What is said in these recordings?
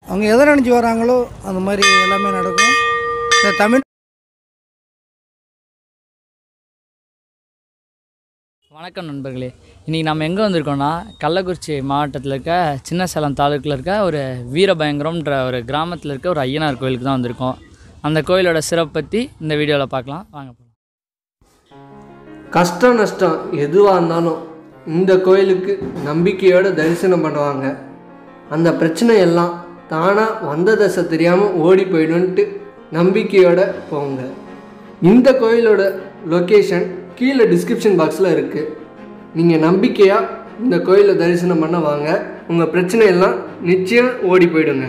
அவங்க எதை நினச்சி வராங்களோ அந்த மாதிரி எல்லாமே நடக்கும் இந்த தமிழ் வணக்கம் நண்பர்களே இன்றைக்கி நம்ம எங்கே வந்திருக்கோம்னா கள்ளக்குறிச்சி மாவட்டத்தில் இருக்க சின்ன சேலம் தாலுக்கில் இருக்க ஒரு வீரபயங்கரம்ன்ற ஒரு கிராமத்தில் இருக்க ஒரு ஐயனார் கோயிலுக்கு தான் வந்திருக்கோம் அந்த கோயிலோட சிறப்பு பற்றி இந்த வீடியோவில் பார்க்கலாம் வாங்க போகலாம் கஷ்டம் நஷ்டம் எதுவாக இருந்தாலும் இந்த கோயிலுக்கு நம்பிக்கையோடு தரிசனம் பண்ணுவாங்க அந்த பிரச்சனை எல்லாம் தானாக வந்த தசை தெரியாமல் ஓடி போயிடும்ன்ட்டு நம்பிக்கையோட போங்க இந்த கோயிலோட லொக்கேஷன் கீழே டிஸ்கிரிப்ஷன் பாக்ஸில் இருக்குது நீங்கள் நம்பிக்கையாக இந்த கோயிலை தரிசனம் பண்ண வாங்க உங்கள் பிரச்சனை எல்லாம் நிச்சயம் ஓடி போயிடுங்க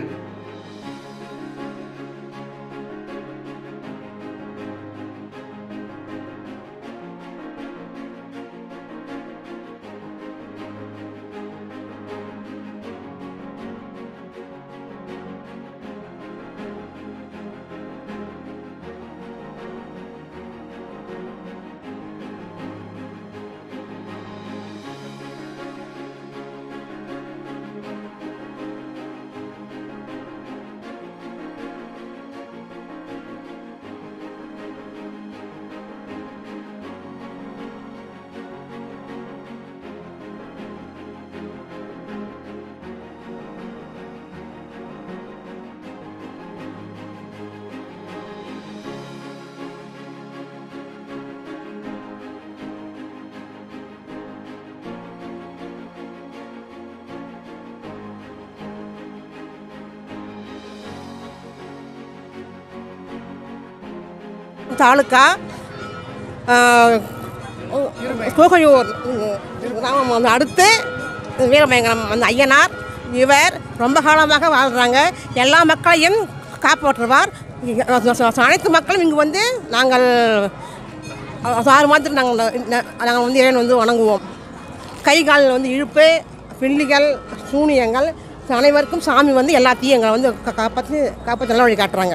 தாலுக்கா கோகையூர் கிராமம் வந்து அடுத்து வீரபயங்கரம் அந்த ஐயனார் இவர் ரொம்ப காலமாக வாழ்கிறாங்க எல்லா மக்களையும் காப்பாற்றுவார் அனைத்து மக்களும் இங்கு வந்து நாங்கள் ஆறு மாதத்துக்கு நாங்கள் நாங்கள் வந்து இறைவன் வந்து வணங்குவோம் கை கால் வந்து இழுப்பு பில்லிகள் சூனியங்கள் அனைவருக்கும் சாமி வந்து எல்லாத்தையும் எங்களை வந்து கா- காப்பாற்றி காப்பாற்றி நல்ல வழி காட்டுறாங்க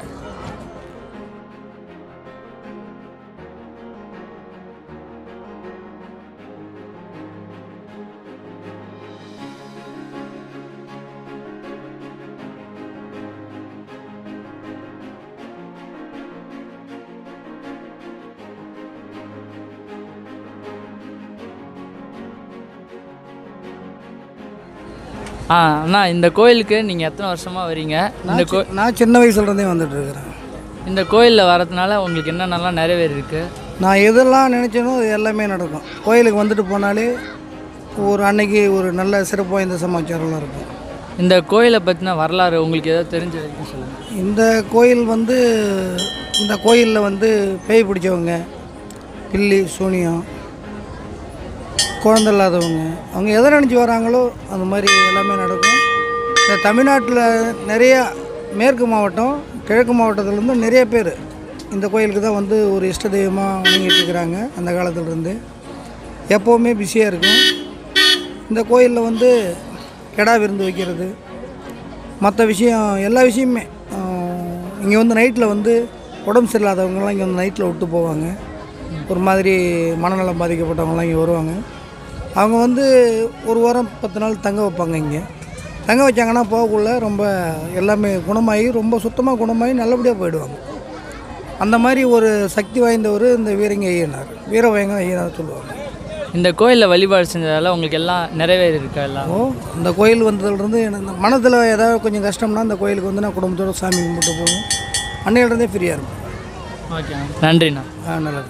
ஆ அண்ணா இந்த கோயிலுக்கு நீங்கள் எத்தனை வருஷமாக வரீங்க இந்த கோ நான் சின்ன வயசுலேருந்தே வந்துட்டு இருக்கிறேன் இந்த கோயிலில் வரதுனால உங்களுக்கு என்னென்னலாம் நிறைவேறி இருக்கு நான் எதெல்லாம் நினச்சேனோ அது எல்லாமே நடக்கும் கோயிலுக்கு வந்துட்டு போனாலே ஒரு அன்னைக்கு ஒரு நல்ல சிறப்பு வாய்ந்த சமாச்சாரம்லாம் இருக்கும் இந்த கோயிலை பற்றின வரலாறு உங்களுக்கு ஏதோ தெரிஞ்ச வரைக்கும் சொல்லுங்கள் இந்த கோயில் வந்து இந்த கோயிலில் வந்து பேய் பிடிச்சவங்க பில்லி சூனியம் குழந்தை இல்லாதவங்க அவங்க எதை நினச்சி வராங்களோ அந்த மாதிரி எல்லாமே நடக்கும் இந்த தமிழ்நாட்டில் நிறையா மேற்கு மாவட்டம் கிழக்கு மாவட்டத்துலேருந்து நிறைய பேர் இந்த கோயிலுக்கு தான் வந்து ஒரு இஷ்ட தெய்வமாக வணங்கிட்டு இருக்கிறாங்க அந்த காலத்துலேருந்து எப்போவுமே பிஸியாக இருக்கும் இந்த கோயிலில் வந்து கெடா விருந்து வைக்கிறது மற்ற விஷயம் எல்லா விஷயமுமே இங்கே வந்து நைட்டில் வந்து உடம்பு சரியில்லாதவங்கலாம் இங்கே வந்து நைட்டில் விட்டு போவாங்க ஒரு மாதிரி மனநலம் பாதிக்கப்பட்டவங்கலாம் இங்கே வருவாங்க அவங்க வந்து ஒரு வாரம் பத்து நாள் தங்க வைப்பாங்க இங்கே தங்க வச்சாங்கன்னா போகக்குள்ள ரொம்ப எல்லாமே குணமாகி ரொம்ப சுத்தமாக குணமாகி நல்லபடியாக போயிடுவாங்க அந்த மாதிரி ஒரு சக்தி வாய்ந்தவர் இந்த வீரங்க ஐயனார் வீரவயங்க ஐயனார் சொல்லுவாங்க இந்த கோயிலில் வழிபாடு செஞ்சதால உங்களுக்கு எல்லாம் நிறைவேறி இருக்கா எல்லாம் ஓ இந்த கோயில் வந்ததுலேருந்து எனக்கு மனத்தில் ஏதாவது கொஞ்சம் கஷ்டம்னா இந்த கோயிலுக்கு வந்து நான் குடும்பத்தோட சாமி கும்பிட்டு போவோம் அன்னையிலேருந்தே ஃப்ரீயாக இருக்கும் ஓகே நன்றிண்ணா ஆ நல்லது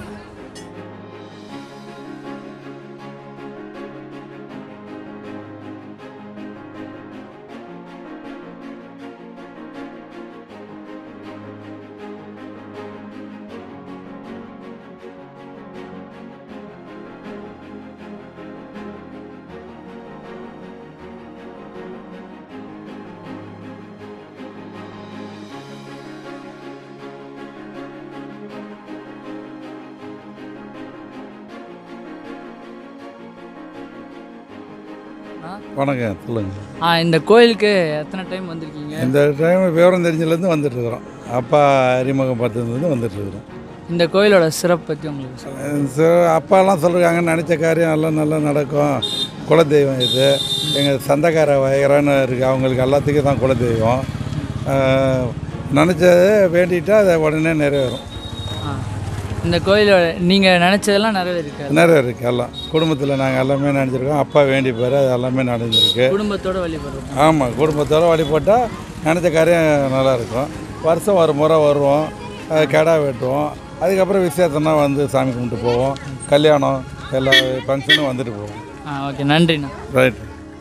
வணக்கம் சொல்லுங்கள் ஆ இந்த கோயிலுக்கு எத்தனை டைம் வந்திருக்கீங்க இந்த டைம் விவரம் தெரிஞ்சதுலேருந்து வந்துட்டு இருக்கிறோம் அப்பா அறிமுகம் பார்த்ததுலேருந்து வந்துட்டு இருக்கிறோம் இந்த கோயிலோட சிறப்பு பற்றி உங்களுக்கு சொல்லுங்கள் சரி, அப்பாலாம் சொல்கிறாங்க நினச்ச காரியம் எல்லாம் நல்லா நடக்கும் குலதெய்வம் இது எங்கள் சந்தக்கார வயகரான்னு இருக்குது அவங்களுக்கு எல்லாத்துக்கும் தான் குலதெய்வம் நினச்சதை வேண்டிட்டா அதை உடனே நிறைவேறும் ஆ இந்த கோயிலோட நீங்கள் நினச்சதெல்லாம் நிறைவேறிருக்காரு நிறைவேறிருக்கு எல்லாம் குடும்பத்தில் நாங்கள் எல்லாமே நினச்சிருக்கோம் அப்பா வேண்டி பேர் அது எல்லாமே நடந்திருக்கு குடும்பத்தோட வழிபடுறோம் ஆமாம் குடும்பத்தோடு வழிபட்டால் நினச்ச காரியம் நல்லா இருக்கும் வருஷம் ஒரு முறை வருவோம் அஹ் கிடா வெட்டுவோம் அதுக்கப்புறம் விசேஷம்னா வந்து சாமி கும்பிட்டு போவோம் கல்யாணம் எல்லா ஃபங்க்ஷனும் வந்துட்டு போவோம் ஆ ஓகே நன்றிண்ணா ரைட்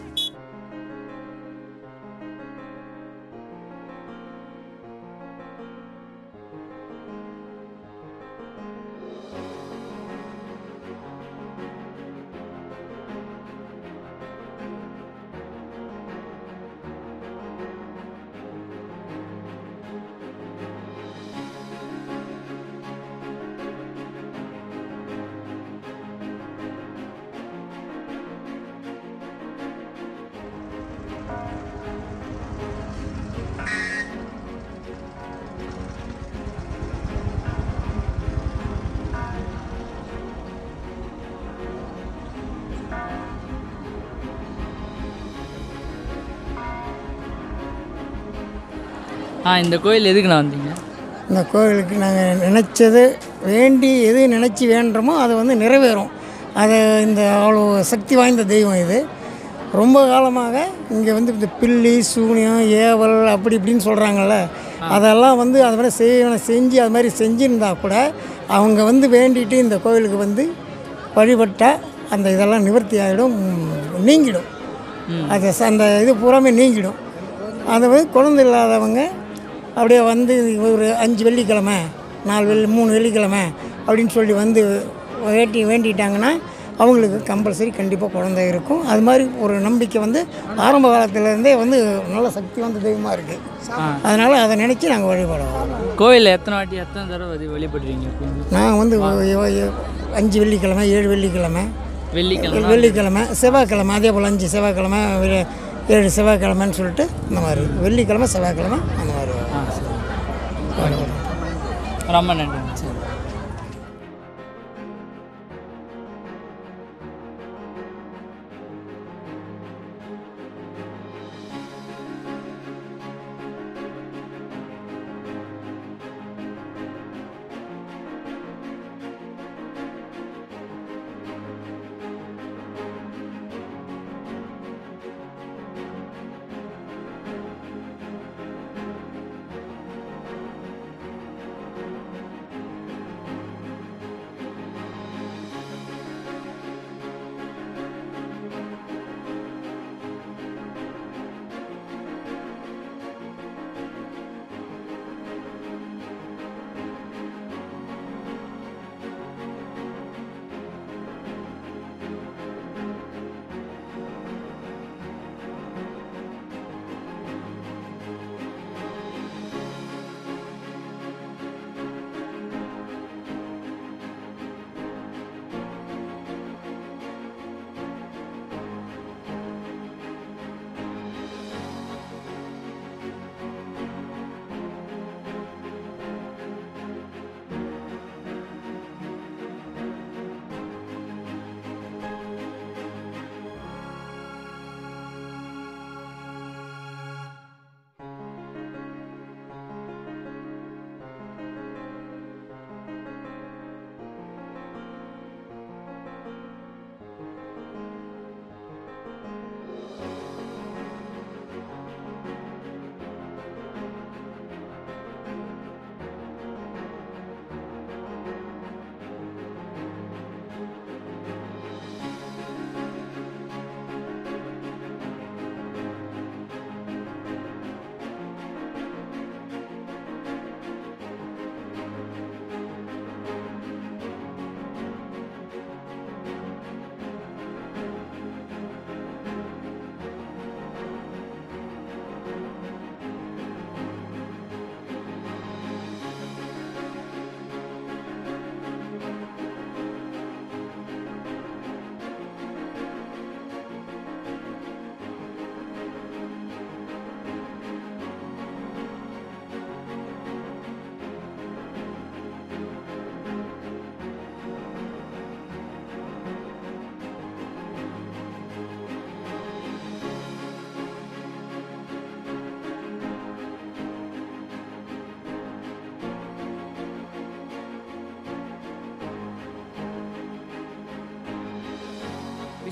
ஆ இந்த கோயில் எதுக்குண்ணா வந்தீங்க இந்த கோவிலுக்கு நாங்கள் நினச்சது வேண்டி எது நினச்சி வேண்டுறோமோ அது வந்து நிறைவேறும் அது இந்த அவ்வளோ சக்தி வாய்ந்த தெய்வம் இது ரொம்ப காலமாக இங்கே வந்து இந்த பில்லி சூனியம் ஏவல் அப்படி இப்படின்னு சொல்கிறாங்கல்ல அதெல்லாம் வந்து அது மாதிரி செய்யணும் செஞ்சு அது மாதிரி செஞ்சுருந்தா கூட அவங்க வந்து வேண்டிட்டு இந்த கோவிலுக்கு வந்து வழிபட்டால் அந்த இதெல்லாம் நிவர்த்தி ஆகிடும் நீங்கிடும் அது ச- அந்த இது பூராமே நீங்கிடும் அது வந்து குழந்தை இல்லாதவங்க அப்படியே வந்து ஒரு அஞ்சு வெள்ளிக்கிழமை நாலு வெள்ளி மூணு வெள்ளிக்கிழமை அப்படின்னு சொல்லி வந்து வேட்டி வேண்டிட்டாங்கன்னா அவங்களுக்கு கம்பல்சரி கண்டிப்பாக குழந்தை இருக்கும் அது மாதிரி ஒரு நம்பிக்கை வந்து ஆரம்ப காலத்துலேருந்தே வந்து நல்ல சக்தி வாய்ந்த தெய்வமாக இருக்குது அதனால் அதை நினச்சி நாங்கள் வழிபடுவோம் கோயிலில் எத்தனை வாட்டி எத்தனை தடவை வந்து வழிபடுறீங்க எப்பயுமே? நாங்கள் வந்து ஒ- ஒ- அஞ்சு வெள்ளிக்கிழமை ஏழு வெள்ளிக்கிழமை வெள்ளிக்கிழமை வெள்ளிக்கிழமை செவ்வாய்க்கிழமை அதே போல் அஞ்சு செவ்வாய்க்கிழமை வெ- ஏழு செவ்வாய்க்கிழமைன்னு சொல்லிட்டு இந்த மாதிரி வெள்ளிக்கிழமை செவ்வாய்க்கிழமை அந்த மாதிரி வரும். ஆ சரி ரொம்ப நன்றி சரி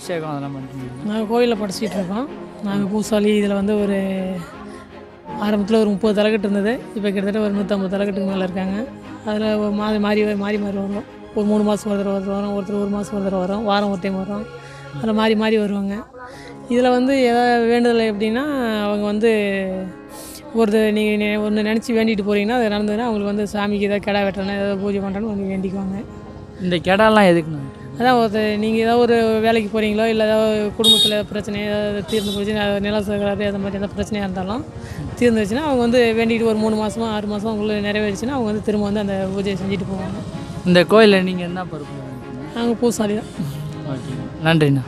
அபிஷேகம் அதெல்லாம் பண்ணுறீங்க நாங்கள் கோயிலில் படிச்சிட்டு இருக்கோம் நாங்கள் பூசாலி இதில் வந்து ஒரு ஆரம்பத்தில் ஒரு முப்பது தலைக்கட்டு இருந்தது இப்போ கிட்டத்தட்ட ஒரு நூற்றம்பது தலைக்கட்டுக்கு மேலே இருக்காங்க அதில் மாறி மாறி மாறி மாறி வருவோம் ஒரு மூணு மாதம் ஒரு தடவை வரும் ஒருத்தர் ஒரு மாதம் ஒரு தடவை வரும் வாரம் ஒரு டைம் வரும் அதில் மாறி மாறி வருவாங்க இதில் வந்து எதாவது வேண்டுதல் எப்படின்னா அவங்க வந்து ஒரு நீங்கள் ஒன்று நினச்சி வேண்டிட்டு போகிறீங்கன்னா அது நடந்ததுன்னா அவங்களுக்கு வந்து சாமிக்கு ஏதாவது கிடா வெட்டணும் ஏதாவது பூஜை பண்ணுறேன்னு வந்து வேண்டிக்குவாங்க இந்த கெடாலாம் எதுக்குண்ணா அதான் ஒருத்தர் நீங்கள் ஏதாவது ஒரு வேலைக்கு போகிறீங்களோ இல்லை ஏதாவது குடும்பத்தில் பிரச்சனை ஏதாவது தீர்ந்து போச்சு நில சகராறு அந்த மாதிரி எதாவது பிரச்சனையாக இருந்தாலும் தீர்ந்துச்சுன்னா அவங்க வந்து வேண்டிட்டு ஒரு மூணு மாதமோ ஆறு மாதம் அவங்களுக்கு நிறைவேறிச்சுன்னா அவங்க வந்து திரும்ப வந்து அந்த பூஜையை செஞ்சுட்டு போவாங்க இந்த கோயிலில் நீங்கள் என்ன பொறுப்பு வகிக்கிறீங்க? நாங்கள் பூசாலி தான் ஓகே நன்றிண்ணா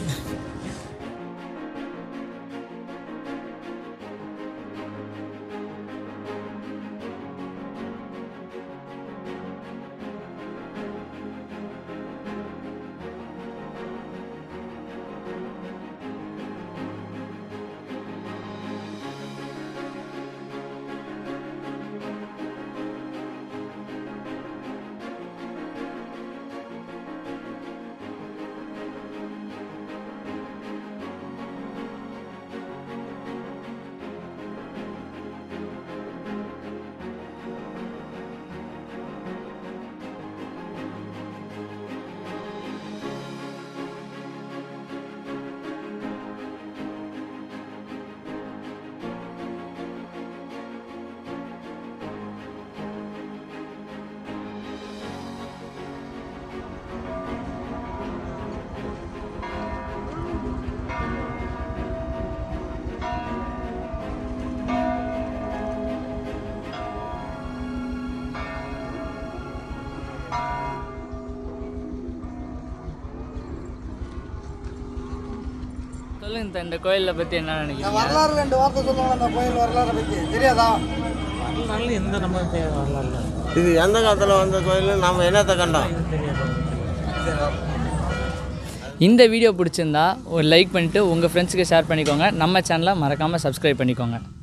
சொல்லுங்க இந்த- இந்த கோயிலை பற்றி என்ன நினைக்கிறீங்க வரலாறு ரெண்டு வார்த்தை சொல்லுவாங்க அந்த கோயில் வரலாறை பற்றி தெரியாதா இது எந்த காலத்தில் வந்த கோயில் நம்ம என்னத்தை கண்டோம் இந்த வீடியோ பிடிச்சிருந்தா ஒரு லைக் பண்ணிவிட்டு உங்கள் ஃப்ரெண்ட்ஸுக்கு ஷேர் பண்ணிக்கோங்க நம்ம சேனலை மறக்காமல் சப்ஸ்கிரைப் பண்ணிக்கோங்க